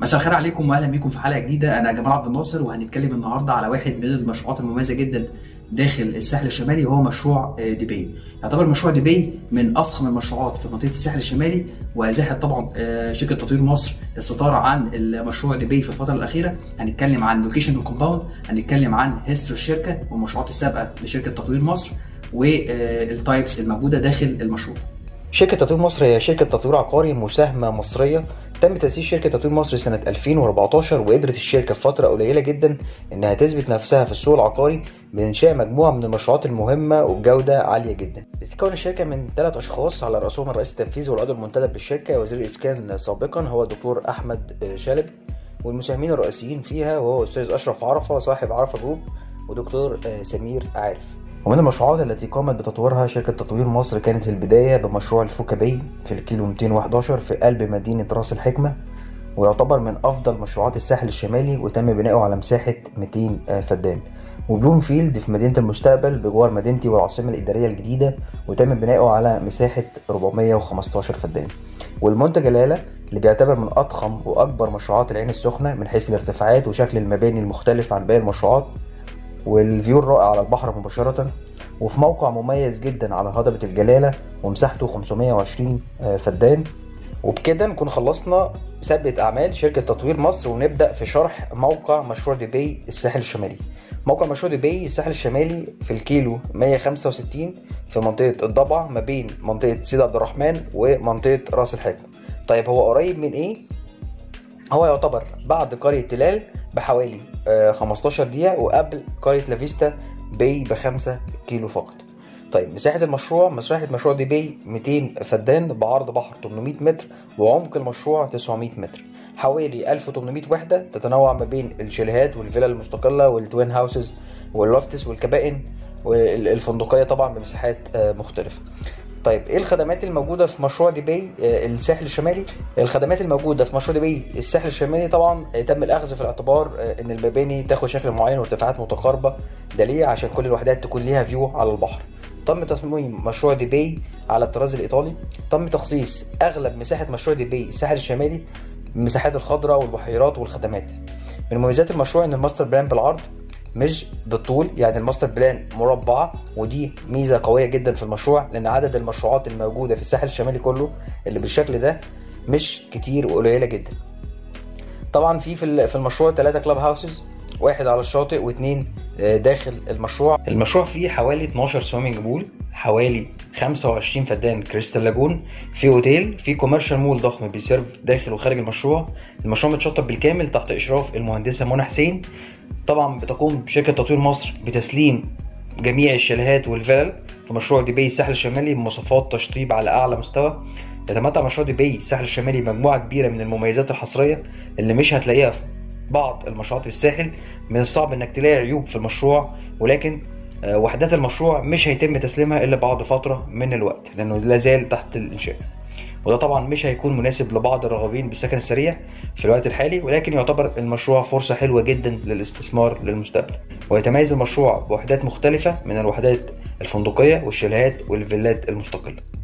مساء الخير عليكم واهلا بيكم في حلقه جديده انا جمال عبد الناصر وهنتكلم النهارده على واحد من المشروعات المميزه جدا داخل الساحل الشمالي وهو مشروع آه، دبي يعتبر مشروع دبي من افخم المشروعات في منطقه الساحل الشمالي وازاحت طبعا آه، شركه تطوير مصر الستاره عن المشروع دبي في الفتره الاخيره هنتكلم عن لوكيشن الكومباوند هنتكلم عن هيستوري الشركه والمشروعات السابقه لشركه تطوير مصر والتايبس الموجوده داخل المشروع شركة تطوير مصر هي شركة تطوير عقاري مساهمة مصرية تم تأسيس شركة تطوير مصر سنة 2014 وقدرت الشركة في فترة قليلة جدا إنها تثبت نفسها في السوق العقاري بإنشاء مجموعة من المشروعات المهمة وبجودة عالية جدا. بتتكون الشركة من ثلاث أشخاص على رأسهم الرئيس التنفيذي والعضو المنتدب بالشركة وزير الإسكان سابقا هو الدكتور أحمد شالب والمساهمين الرئيسيين فيها وهو أستاذ أشرف عرفة صاحب عرفة جروب ودكتور سمير عارف. ومن المشروعات التي قامت بتطويرها شركة تطوير مصر كانت البداية بمشروع الفوكا باي في الكيلو 211 في قلب مدينة راس الحكمة ويعتبر من أفضل مشروعات الساحل الشمالي وتم بناؤه على مساحة 200 فدان وبلوم فيلد في مدينة المستقبل بجوار مدينتي والعاصمة الإدارية الجديدة وتم بناؤه على مساحة 415 فدان والمنتج الآلة اللي بيعتبر من أضخم وأكبر مشروعات العين السخنة من حيث الارتفاعات وشكل المباني المختلف عن باقي المشروعات والفيو الرائع على البحر مباشرة وفي موقع مميز جدا على هضبة الجلالة ومساحته 520 فدان وبكده نكون خلصنا سابقة أعمال شركة تطوير مصر ونبدأ في شرح موقع مشروع دبي الساحل الشمالي موقع مشروع دبي الساحل الشمالي في الكيلو 165 في منطقة الضبع ما بين منطقة سيد عبد الرحمن ومنطقة راس الحكمة طيب هو قريب من ايه؟ هو يعتبر بعد قرية تلال بحوالي 15 دقيقة وقبل قرية لافيستا باي بخمسة كيلو فقط طيب مساحة المشروع مساحة مشروع دي باي 200 فدان بعرض بحر 800 متر وعمق المشروع 900 متر حوالي 1800 وحدة تتنوع ما بين الشاليهات والفيلا المستقلة والتوين هاوسز واللوفتس والكبائن والفندقية طبعا بمساحات مختلفة طيب ايه الخدمات الموجوده في مشروع دبي الساحل الشمالي الخدمات الموجوده في مشروع دبي الساحل الشمالي طبعا تم الاخذ في الاعتبار ان المباني تاخد شكل معين وارتفاعات متقاربه ده ليه عشان كل الوحدات تكون ليها فيو على البحر تم تصميم مشروع دبي على الطراز الايطالي تم تخصيص اغلب مساحه مشروع دبي الساحل الشمالي المساحات الخضراء والبحيرات والخدمات من مميزات المشروع ان الماستر بلان بالعرض مش بالطول يعني الماستر بلان مربعة ودي ميزة قوية جدا في المشروع لأن عدد المشروعات الموجودة في الساحل الشمالي كله اللي بالشكل ده مش كتير وقليلة جدا طبعا في في المشروع ثلاثة كلاب هاوسز واحد على الشاطئ واثنين داخل المشروع المشروع فيه حوالي 12 سويمنج بول حوالي 25 فدان كريستال لاجون في اوتيل في كوميرشال مول ضخم بيسيرف داخل وخارج المشروع المشروع متشطب بالكامل تحت اشراف المهندسه منى حسين طبعا بتقوم شركه تطوير مصر بتسليم جميع الشاليهات والفلل في مشروع دبي الساحل الشمالي بمواصفات تشطيب على اعلى مستوى يتمتع مشروع دبي الساحل الشمالي بمجموعه كبيره من المميزات الحصريه اللي مش هتلاقيها في بعض المشروعات في الساحل من الصعب انك تلاقي عيوب في المشروع ولكن وحدات المشروع مش هيتم تسليمها الا بعد فتره من الوقت لانه لا زال تحت الانشاء وده طبعا مش هيكون مناسب لبعض الراغبين بالسكن السريع في الوقت الحالي ولكن يعتبر المشروع فرصة حلوة جدا للاستثمار للمستقبل ويتميز المشروع بوحدات مختلفة من الوحدات الفندقية والشاليهات والفيلات المستقلة